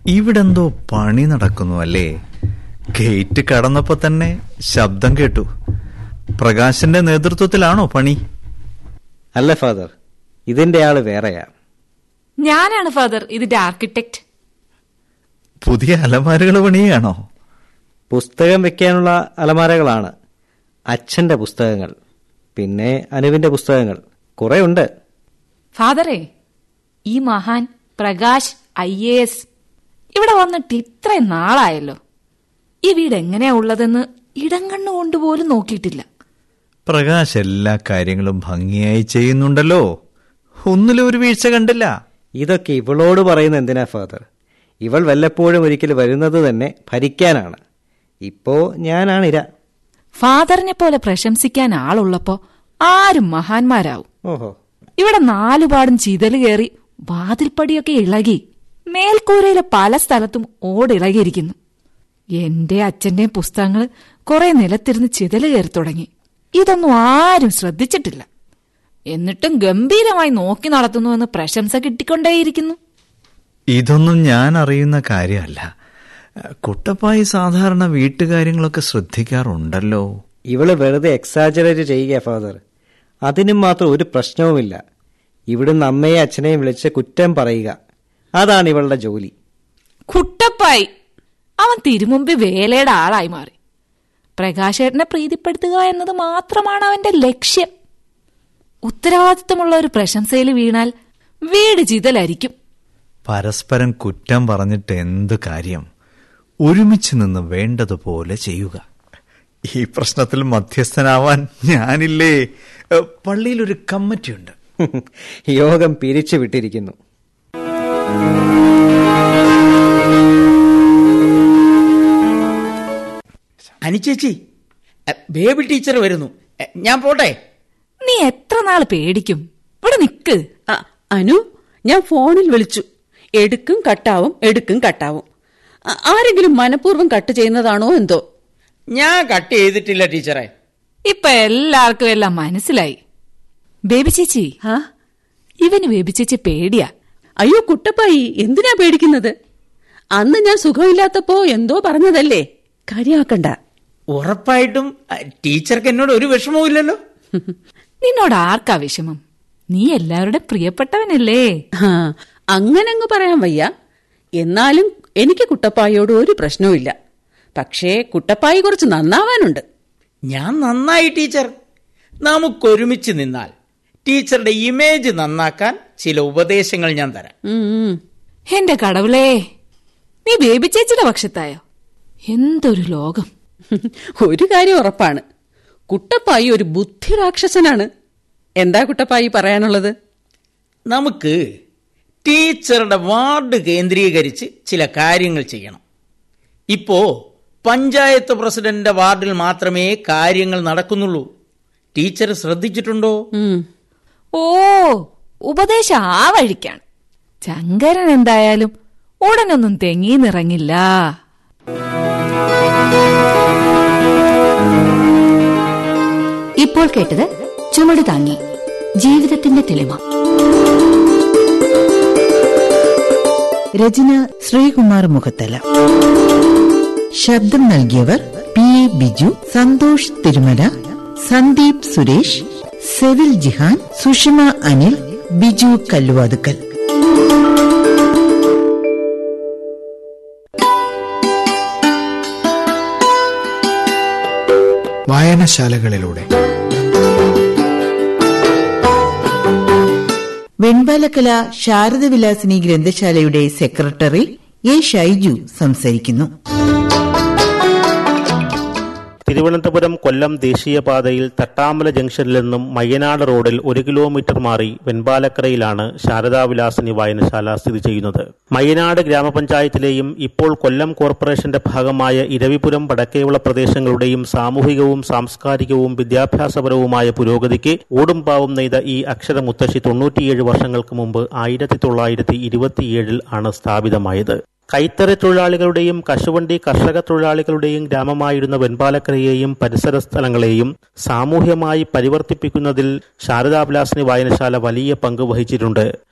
ഇവിടെന്തോ പണി നടക്കുന്നു അല്ലേ ഗേറ്റ് കടന്നപ്പോ തന്നെ ശബ്ദം കേട്ടു പ്രകാശന്റെ നേതൃത്വത്തിലാണോ പണി അല്ല ഫാദർ ഇതിന്റെ ആള് വേറെയാ ഞാനാണ് ഫാദർ ഇതിന്റെ ആർക്കിടെക്ട് പുതിയ അലമാരകൾ പണിയാണോ പുസ്തകം വെക്കാനുള്ള അലമാരകളാണ് അച്ഛന്റെ പുസ്തകങ്ങൾ പിന്നെ അനുവിന്റെ പുസ്തകങ്ങൾ കുറെ ഉണ്ട് ഫാദറേ ഈ മഹാൻ പ്രകാശ് ഐ എ എസ് ഇവിടെ വന്നിട്ട് ഇത്രയും നാളായല്ലോ ഈ വീട് എങ്ങനെയാ ഉള്ളതെന്ന് ഇടം കണ്ണുകൊണ്ട് പോലും നോക്കിയിട്ടില്ല പ്രകാശ് എല്ലാ കാര്യങ്ങളും ഭംഗിയായി ചെയ്യുന്നുണ്ടല്ലോ ഒന്നിലും ഒരു വീഴ്ച കണ്ടില്ല ഇതൊക്കെ ഇവളോട് പറയുന്ന എന്തിനാ ഫാദർ ഇവൾ വല്ലപ്പോഴും ഒരിക്കൽ വരുന്നത് തന്നെ ഭരിക്കാനാണ് ഇപ്പോ ഞാനാണ് ഇര ഫാദറിനെ പോലെ പ്രശംസിക്കാൻ ആളുള്ളപ്പോ ആരും മഹാന്മാരാവും ഓഹോ ഇവിടെ നാലുപാടും ചിതല് കയറി വാതിൽപ്പടിയൊക്കെ ഇളകി മേൽക്കൂരയിലെ പല സ്ഥലത്തും ഓടിളകിയിരിക്കുന്നു എന്റെ അച്ഛന്റെ പുസ്തകങ്ങൾ കുറെ നിലത്തിരുന്ന് ചിതല് കയറി തുടങ്ങി ഇതൊന്നും ആരും ശ്രദ്ധിച്ചിട്ടില്ല എന്നിട്ടും ഗംഭീരമായി നോക്കി നടത്തുന്നുവെന്ന് പ്രശംസ കിട്ടിക്കൊണ്ടേയിരിക്കുന്നു ഇതൊന്നും ഞാൻ അറിയുന്ന കാര്യമല്ല കുട്ടപ്പായി സാധാരണ വീട്ടുകാര്യങ്ങളൊക്കെ ശ്രദ്ധിക്കാറുണ്ടല്ലോ ഇവള് വെറുതെ എക്സാജറേറ്റ് ചെയ്യുക ഫാദർ അതിനും മാത്രം ഒരു പ്രശ്നവുമില്ല ഇവിടുന്ന് അമ്മയെ അച്ഛനെയും വിളിച്ച് കുറ്റം പറയുക അതാണ് ഇവളുടെ ജോലി കുട്ടപ്പായി അവൻ തിരുമുമ്പ് വേലയുടെ ആളായി മാറി പ്രകാശേട്ടനെ പ്രീതിപ്പെടുത്തുക എന്നത് മാത്രമാണ് അവന്റെ ലക്ഷ്യം ഉത്തരവാദിത്തമുള്ള ഒരു പ്രശംസയിൽ വീണാൽ വീട് ചിതലായിരിക്കും പരസ്പരം കുറ്റം പറഞ്ഞിട്ട് എന്ത് കാര്യം ഒരുമിച്ച് നിന്ന് വേണ്ടതുപോലെ ചെയ്യുക ഈ പ്രശ്നത്തിൽ മധ്യസ്ഥനാവാൻ ഞാനില്ലേ ഏ, പള്ളിയിൽ ഒരു കമ്മിറ്റിയുണ്ട് യോഗം പിരിച്ചു വിട്ടിരിക്കുന്നു അനുചേച്ചി എ, ബേബി ടീച്ചർ വരുന്നു എ, ഞാൻ പോട്ടെ നീ എത്ര നാൾ പേടിക്കും ഇവിടെ നിക്ക് ആ, അനു ഞാൻ ഫോണിൽ വിളിച്ചു എടുക്കും കട്ടാവും എടുക്കും കട്ടാവും ആ- ആരെങ്കിലും മനഃപൂർവ്വം കട്ട് ചെയ്യുന്നതാണോ എന്തോ ഞാൻ കട്ട് ചെയ്തിട്ടില്ല ടീച്ചറെ ഇപ്പൊ എല്ലാവർക്കും എല്ലാം മനസ്സിലായി ബേബി ചേച്ചി ആ ഇവന് ബേബി ചേച്ചി പേടിയാ അയ്യോ കുട്ടപ്പായി എന്തിനാ പേടിക്കുന്നത് അന്ന് ഞാൻ സുഖമില്ലാത്തപ്പോ എന്തോ പറഞ്ഞതല്ലേ കാര്യമാക്കണ്ട ഉറപ്പായിട്ടും അ, ടീച്ചർക്ക് എന്നോട് ഒരു വിഷമവും ഇല്ലല്ലോ നിന്നോട് ആർക്കാ വിഷമം നീ എല്ലാവരുടെ പ്രിയപ്പെട്ടവനല്ലേ ആ അങ്ങനങ്ങ് പറയാൻ വയ്യ എന്നാലും എനിക്ക് കുട്ടപ്പായോട് ഒരു പ്രശ്നവുമില്ല പക്ഷേ കുട്ടപ്പായി കുറച്ച് നന്നാവാനുണ്ട് ഞാൻ നന്നായി ടീച്ചർ നമുക്കൊരുമിച്ച് നിന്നാൽ ടീച്ചറുടെ ഇമേജ് നന്നാക്കാൻ ചില ഉപദേശങ്ങൾ ഞാൻ തരാം ഉം, ഉം. എന്റെ കടവുളേ നീ ബേബി ചേച്ചിയുടെ പക്ഷത്തായോ എന്തൊരു ലോകം ഒരു കാര്യം ഉറപ്പാണ് കുട്ടപ്പായി ഒരു ബുദ്ധിരാക്ഷസനാണ് എന്താ കുട്ടപ്പായി പറയാനുള്ളത് നമുക്ക് ടീച്ചറുടെ വാർഡ് കേന്ദ്രീകരിച്ച് ചില കാര്യങ്ങൾ ചെയ്യണം ഇപ്പോ പഞ്ചായത്ത് പ്രസിഡന്റിന്റെ വാർഡിൽ മാത്രമേ കാര്യങ്ങൾ നടക്കുന്നുള്ളൂ ടീച്ചർ ശ്രദ്ധിച്ചിട്ടുണ്ടോ ഉം. ഓ ഉപദേശം ആ വഴിക്കാണ് ശങ്കരൻ എന്തായാലും ഉടനൊന്നും തെങ്ങിന്നിറങ്ങില്ല ഇപ്പോൾ കേട്ടത് ചുമട് താങ്ങി ജീവിതത്തിന്റെ തെളിമ രചന ശ്രീകുമാർ മുഖത്തല ശബ്ദം നൽകിയവർ പി എ ബിജു സന്തോഷ് തിരുമല സന്ദീപ് സുരേഷ് സെവിൽ ജിഹാൻ സുഷമ അനിൽ ബിജു കല്ലുവാതുക്കൽ വായനശാലകളിലൂടെ വെൺപാലക്കല ശാരദവിലാസിനി ഗ്രന്ഥശാലയുടെ സെക്രട്ടറി എ ഷൈജു സംസാരിക്കുന്നു തിരുവനന്തപുരം കൊല്ലം ദേശീയപാതയിൽ തട്ടാമല ജംഗ്ഷനിൽ നിന്നും മയ്യനാട് റോഡിൽ ഒരു കിലോമീറ്റർ മാറി വെൺപാലക്കരയിലാണ് ശാരദാവിലാസിനി വായനശാല സ്ഥിതി ചെയ്യുന്നത് മയ്യനാട് ഗ്രാമപഞ്ചായത്തിലെയും ഇപ്പോൾ കൊല്ലം കോർപ്പറേഷന്റെ ഭാഗമായ ഇരവിപുരം വടക്കേവിള പ്രദേശങ്ങളുടെയും സാമൂഹികവും സാംസ്കാരികവും വിദ്യാഭ്യാസപരവുമായ പുരോഗതിക്ക് ഓടുംപാവും നെയ്ത ഈ അക്ഷരമുത്തശ്ശി തൊണ്ണൂറ്റിയേഴ് വർഷങ്ങൾക്ക് മുമ്പ് ആയിരത്തി തൊള്ളായിരത്തി ഇരുപത്തിയേഴിൽ ആണ് സ്ഥാപിതമായത് കൈത്തറി തൊഴിലാളികളുടെയും കശുവണ്ടി കർഷക തൊഴിലാളികളുടെയും ഗ്രാമമായിരുന്ന വെൺപാലക്കരയെയും പരിസര സ്ഥലങ്ങളെയും സാമൂഹ്യമായി പരിവർത്തിപ്പിക്കുന്നതിൽ ശാരദാഭിലാസിനി വായനശാല വലിയ പങ്ക് വഹിച്ചിട്ടുണ്ട്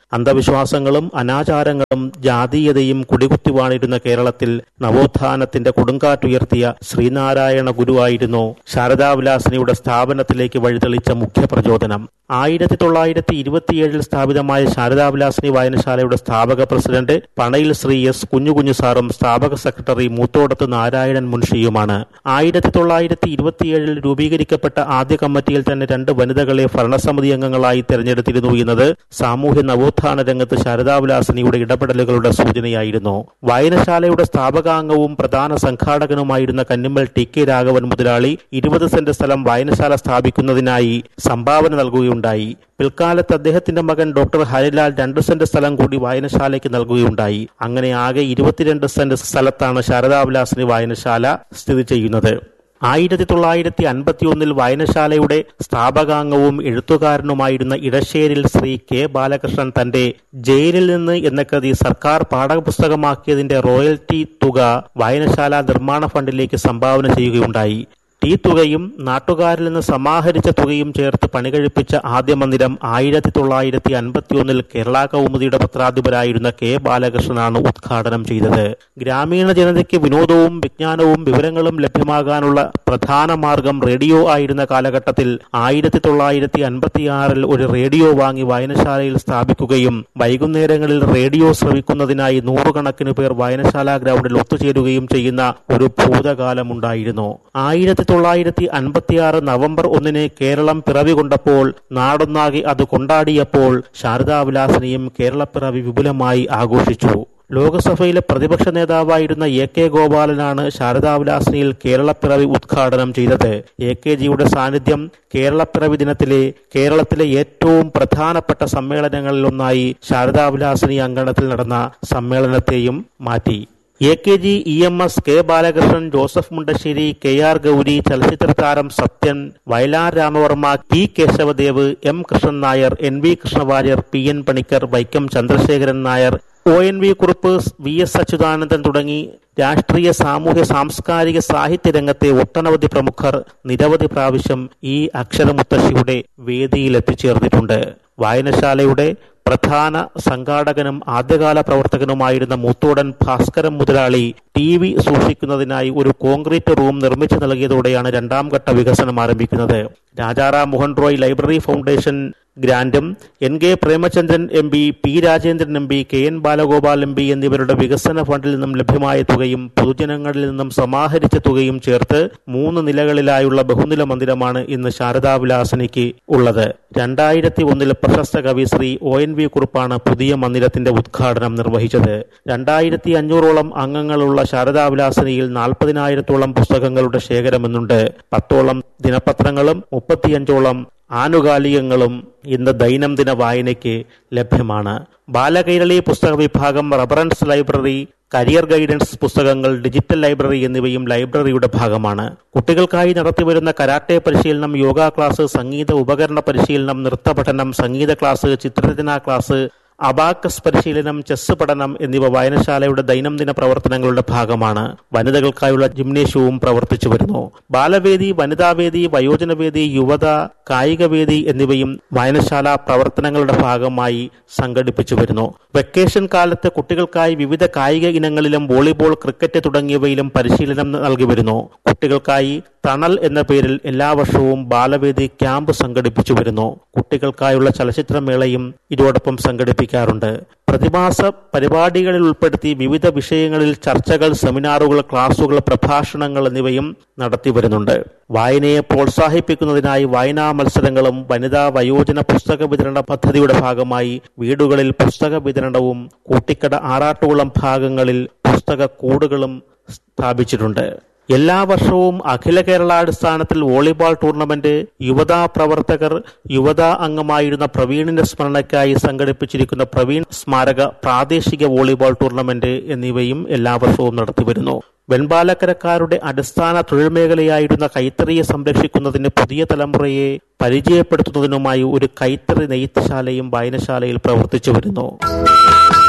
അന്ധവിശ്വാസങ്ങളും അനാചാരങ്ങളും ജാതീയതയും കുടികുത്തിവാണിരുന്ന കേരളത്തിൽ നവോത്ഥാനത്തിന്റെ കൊടുങ്കാറ്റുയർത്തിയ ശ്രീനാരായണ ഗുരുവായിരുന്നു ശാരദാവിലാസിനിയുടെ സ്ഥാപനത്തിലേക്ക് വഴിതെളിച്ച മുഖ്യ പ്രചോദനം ആയിരത്തി തൊള്ളായിരത്തി ഇരുപത്തിയേഴിൽ സ്ഥാപിതമായ ശാരദാവിലാസിനി വായനശാലയുടെ സ്ഥാപക പ്രസിഡന്റ് പണയിൽ ശ്രീ എസ് കുഞ്ഞുകുഞ്ഞു സാറും സ്ഥാപക സെക്രട്ടറി മൂത്തോടത്ത് നാരായണൻ മുൻഷിയുമാണ് ആയിരത്തി തൊള്ളായിരത്തി ഇരുപത്തിയേഴിൽ രൂപീകരിക്കപ്പെട്ട ആദ്യ കമ്മിറ്റിയിൽ തന്നെ രണ്ട് വനിതകളെ ഭരണസമിതി അംഗങ്ങളായി തെരഞ്ഞെടുത്തിരുന്നു എന്നത് സാമൂഹ്യ നവോത്ഥാന രംഗത്ത് ശാരദാവിലാസിനിയുടെ ഇടപെടലുകളുടെ സൂചനയായിരുന്നു വായനശാലയുടെ സ്ഥാപകാംഗവും പ്രധാന സംഘാടകനുമായിരുന്ന കന്നിമ്മൽ ടി കെ രാഘവൻ മുതലാളി ഇരുപത് സെന്റ് സ്ഥലം വായനശാല സ്ഥാപിക്കുന്നതിനായി സംഭാവന നൽകുകയുണ്ടായി പിൽക്കാലത്ത് അദ്ദേഹത്തിന്റെ മകൻ ഡോക്ടർ ഹരിലാൽ രണ്ട് സെന്റ് സ്ഥലം കൂടി വായനശാലയ്ക്ക് നൽകുകയുണ്ടായി അങ്ങനെ ആകെ ഇരുപത്തിരണ്ട് സെന്റ് സ്ഥലത്താണ് ശാരദാവിലാസിനി വായനശാല സ്ഥിതി ചെയ്യുന്നത് ആയിരത്തി തൊള്ളായിരത്തി അൻപത്തിയൊന്നിൽ വായനശാലയുടെ സ്ഥാപകാംഗവും എഴുത്തുകാരനുമായിരുന്ന ഇടശ്ശേരിൽ ശ്രീ കെ ബാലകൃഷ്ണൻ തന്റെ ജയിലിൽ നിന്ന് എന്ന കൃതി സർക്കാർ പാഠപുസ്തകമാക്കിയതിന്റെ റോയൽറ്റി തുക വായനശാല നിർമ്മാണ ഫണ്ടിലേക്ക് സംഭാവന ചെയ്യുകയുണ്ടായി ഈ തുകയും നാട്ടുകാരിൽ നിന്ന് സമാഹരിച്ച തുകയും ചേർത്ത് പണികഴിപ്പിച്ച ആദ്യ മന്ദിരം ആയിരത്തി തൊള്ളായിരത്തി അൻപത്തിയൊന്നിൽ കേരള കൗമുദിയുടെ പത്രാധിപരായിരുന്ന കെ ബാലകൃഷ്ണനാണ് ഉദ്ഘാടനം ചെയ്തത് ഗ്രാമീണ ജനതയ്ക്ക് വിനോദവും വിജ്ഞാനവും വിവരങ്ങളും ലഭ്യമാകാനുള്ള പ്രധാന മാർഗം റേഡിയോ ആയിരുന്ന കാലഘട്ടത്തിൽ ആയിരത്തി തൊള്ളായിരത്തി അൻപത്തിയാറിൽ ഒരു റേഡിയോ വാങ്ങി വായനശാലയിൽ സ്ഥാപിക്കുകയും വൈകുന്നേരങ്ങളിൽ റേഡിയോ ശ്രവിക്കുന്നതിനായി നൂറുകണക്കിന് പേർ വായനശാല ഗ്രൗണ്ടിൽ ഒത്തുചേരുകയും ചെയ്യുന്ന ഒരു ഭൂതകാലമുണ്ടായിരുന്നു ആയിരത്തി തൊള്ളായിരത്തി അൻപത്തിയാറ് നവംബർ ഒന്നിന് കേരളം പിറവി കൊണ്ടപ്പോൾ നാടൊന്നാകെ അത് കൊണ്ടാടിയപ്പോൾ ശാരദാവിലാസിനിയും കേരളപ്പിറവി വിപുലമായി ആഘോഷിച്ചു ലോകസഭയിലെ പ്രതിപക്ഷ നേതാവായിരുന്ന എ കെ ഗോപാലനാണ് ശാരദാവിലാസിനിയിൽ കേരളപ്പിറവി ഉദ്ഘാടനം ചെയ്തത് എ കെ ജിയുടെ സാന്നിധ്യം കേരളപ്പിറവി ദിനത്തിലെ കേരളത്തിലെ ഏറ്റവും പ്രധാനപ്പെട്ട സമ്മേളനങ്ങളിലൊന്നായി ശാരദാവിലാസിനി അങ്കണത്തിൽ നടന്ന സമ്മേളനത്തെയും മാറ്റി A K G E M S K Balakrishnan Joseph Mundassery K R Gouri ചലച്ചിത്ര താരം Sathyan Vayalar Ramavarma T Keshavdev M Krishnan Nair N V Krishnavarier P N Panicker Vaikom Chandrasekharan Nair O N V Kurup V S Achuthanandan തുടങ്ങി രാഷ്ട്രീയ സാമൂഹ്യ സാംസ്കാരിക സാഹിത്യ രംഗത്തെ ഒട്ടനവധി പ്രമുഖർ നിരവധി പ്രാവശ്യം ഈ അക്ഷരമുത്തശ്ശിയുടെ വേദിയിൽ എത്തിച്ചേർന്നിട്ടുണ്ട് വായനശാലയുടെ പ്രധാന സംഘാടകനും ആദ്യകാല പ്രവർത്തകനുമായിരുന്ന മൂത്തോടൻ ഭാസ്കരൻ മുതലാളി ടി വി സൂക്ഷിക്കുന്നതിനായി ഒരു കോൺക്രീറ്റ് റൂം നിർമ്മിച്ചു നൽകിയതോടെയാണ് രണ്ടാം ഘട്ട വികസനം ആരംഭിക്കുന്നത് രാജാറാം മോഹൻ റോയ് ലൈബ്രറി ഫൗണ്ടേഷൻ ഗ്രാന്റും N K Premachandran M P P Rajendran M P K N Balagopal M P എന്നിവരുടെ വികസന ഫണ്ടിൽ നിന്നും ലഭ്യമായ തുകയും പൊതുജനങ്ങളിൽ നിന്നും സമാഹരിച്ച തുകയും ചേർത്ത് മൂന്ന് നിലകളിലായുള്ള ബഹുനില മന്ദിരമാണ് ഇന്ന് ശാരദാവിലാസനിക്ക് ഉള്ളത് രണ്ടായിരത്തി ഒന്നിൽ പ്രശസ്ത കവി ശ്രീ ഒ എൻ വി കുറുപ്പാണ് പുതിയ മന്ദിരത്തിന്റെ ഉദ്ഘാടനം നിർവഹിച്ചത് രണ്ടായിരത്തി അഞ്ഞൂറോളം അംഗങ്ങളുള്ള ശാരദാവിലാസനിയിൽ നാൽപ്പതിനായിരത്തോളം പുസ്തകങ്ങളുടെ ശേഖരമെന്നുണ്ട് പത്തോളം ദിനപത്രങ്ങളും മുപ്പത്തിയഞ്ചോളം ആനുകാലികങ്ങളും ഇന്ന് ദൈനംദിന വായനയ്ക്ക് ലഭ്യമാണ് ബാലകൈരളി പുസ്തക വിഭാഗം റഫറൻസ് ലൈബ്രറി കരിയർ ഗൈഡൻസ് പുസ്തകങ്ങൾ ഡിജിറ്റൽ ലൈബ്രറി എന്നിവയും ലൈബ്രറിയുടെ ഭാഗമാണ് കുട്ടികൾക്കായി നടത്തിവരുന്ന കരാട്ടെ പരിശീലനം യോഗ ക്ലാസ് സംഗീത ഉപകരണ പരിശീലനം നൃത്ത പഠനം സംഗീത ക്ലാസ് ചിത്രരചനാ ക്ലാസ് അബാക്കസ് പരിശീലനം ചെസ് പഠനം എന്നിവ വായനശാലയുടെ ദൈനംദിന പ്രവർത്തനങ്ങളുടെ ഭാഗമാണ് വനിതകൾക്കായുള്ള ജിംനേഷ്യവും പ്രവർത്തിച്ചു വരുന്നു ബാലവേദി വനിതാവേദി വയോജനവേദി യുവത കായികവേദി എന്നിവയും വായനശാല പ്രവർത്തനങ്ങളുടെ ഭാഗമായി സംഘടിപ്പിച്ചു വരുന്നു വെക്കേഷൻ കാലത്ത് കുട്ടികൾക്കായി വിവിധ കായിക ഇനങ്ങളിലും വോളിബോൾ ക്രിക്കറ്റ് തുടങ്ങിയവയിലും പരിശീലനം നൽകി വരുന്നു കുട്ടികൾക്കായി തണൽ എന്ന പേരിൽ എല്ലാ വർഷവും ബാലവേദി ക്യാമ്പ് സംഘടിപ്പിച്ചു വരുന്നു കുട്ടികൾക്കായുള്ള ചലച്ചിത്രമേളയും ഇതോടൊപ്പം സംഘടിപ്പിക്കാറുണ്ട് പ്രതിമാസ പരിപാടികളിൽ ഉൾപ്പെടുത്തി വിവിധ വിഷയങ്ങളിൽ ചർച്ചകൾ സെമിനാറുകൾ ക്ലാസുകൾ പ്രഭാഷണങ്ങൾ എന്നിവയും നടത്തി വരുന്നുണ്ട് വായനയെ പ്രോത്സാഹിപ്പിക്കുന്നതിനായി വായനാ മത്സരങ്ങളും വനിതാ വയോജന പുസ്തക വിതരണ പദ്ധതിയുടെ ഭാഗമായി വീടുകളിൽ പുസ്തക വിതരണവും കൂട്ടിക്കട ആറാട്ടുകുളം ഭാഗങ്ങളിൽ പുസ്തക കൂടുകളും സ്ഥാപിച്ചിട്ടുണ്ട് എല്ലാ വർഷവും അഖില കേരളാടിസ്ഥാനത്തിൽ വോളിബോൾ ടൂർണമെന്റ് യുവതാ പ്രവർത്തകർ യുവതാ അംഗമായിരുന്ന പ്രവീണിന്റെ സ്മരണയ്ക്കായി സംഘടിപ്പിച്ചിരിക്കുന്ന പ്രവീൺ സ്മാരക പ്രാദേശിക വോളിബോൾ ടൂർണമെന്റ് എന്നിവയും എല്ലാ വർഷവും നടത്തിവരുന്നു വെൺപാലക്കരക്കാരുടെ അടിസ്ഥാന തൊഴിൽ മേഖലയായിരുന്ന കൈത്തറിയെ സംരക്ഷിക്കുന്നതിന് പുതിയ തലമുറയെ പരിചയപ്പെടുത്തുന്നതിനുമായി ഒരു കൈത്തറി നെയ്ത്തുശാലയും വായനശാലയിൽ പ്രവർത്തിച്ചു വരുന്നു